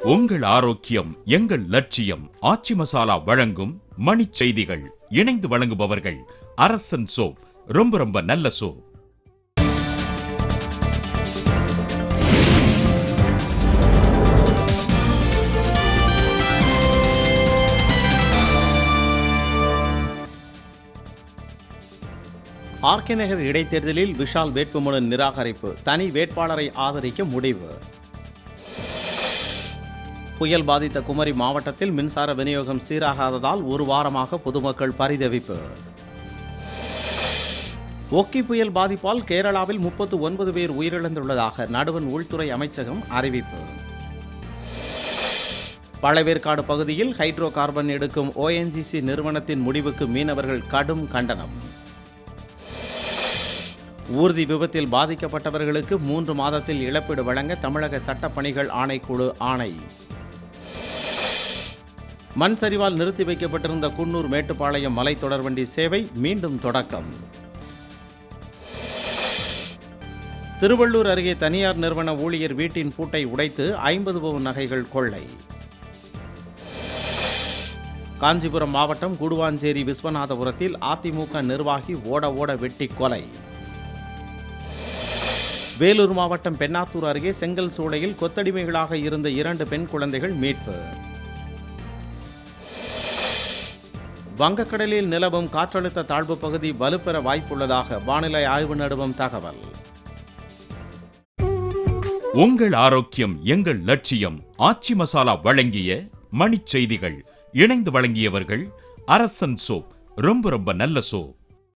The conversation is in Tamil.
உங்கள் ஆரோக்கியம் எங்கள் லட்சியம் ஆச்சி மசாலா வழங்கும் மணிச் செய்திகள் இணைந்து வழங்குபவர்கள் அரசன் சோப் ரொம்ப ரொம்ப நல்ல சோப் ஆர்கே நகர் இடைத்தேர்தலில் விஷால் வேட்புமனு நிராகரிப்பு தனி வேட்பாளரை ஆதரிக்க முடிவு புயல் பாதித்த குமரி மாவட்டத்தில் மின்சார விநியோகம் சீராகாததால் ஒரு வாரமாக பொதுமக்கள் பரிதவிப்பு ஒக்கி புயல் பாதிப்பால் கேரளாவில் முப்பத்து ஒன்பது பேர் உயிரிழந்துள்ளதாக நடுவன் உள்துறை அமைச்சகம் அறிவிப்பு பழவேற்காடு பகுதியில் ஹைட்ரோ கார்பன் எடுக்கும் ஓஎன்ஜிசி நிறுவனத்தின் முடிவுக்கு மீனவர்கள் கடும் கண்டனம் ஊர்தி விபத்தில் பாதிக்கப்பட்டவர்களுக்கு மூன்று மாதத்தில் இழப்பீடு வழங்க தமிழக சட்டப்பணிகள் ஆணைக்குழு ஆணை மண் சரிவால் நிறுத்தி வைக்கப்பட்டிருந்த குன்னூர் மேட்டுப்பாளையம் மலை தொடர்வண்டி சேவை மீண்டும் தொடக்கம் திருவள்ளூர் அருகே தனியார் நிறுவன ஊழியர் வீட்டின் பூட்டை உடைத்து ஐம்பது பவுன் நகைகள் கொள்ளை காஞ்சிபுரம் மாவட்டம் கூடுவாஞ்சேரி விஸ்வநாதபுரத்தில் அதிமுக நிர்வாகி ஓட ஓட வெட்டி கொலை வேலூர் மாவட்டம் பெண்ணாத்தூர் அருகே செங்கல் சூளையில் கொத்தடிமைகளாக இருந்த இரண்டு பெண் குழந்தைகள் மீட்பு வங்கக்கடலில் நிலவும் காற்றழுத்த தாழ்வு பகுதி வலுப்பெற வாய்ப்புள்ளதாக வானிலை ஆய்வு நடுவம் தகவல் உங்கள் ஆரோக்கியம் எங்கள் லட்சியம் ஆச்சி மசாலா வழங்கிய மணிச் செய்திகள் இணைந்து வழங்கியவர்கள் அரசன் சோப் ரொம்ப ரொம்ப நல்ல சோப்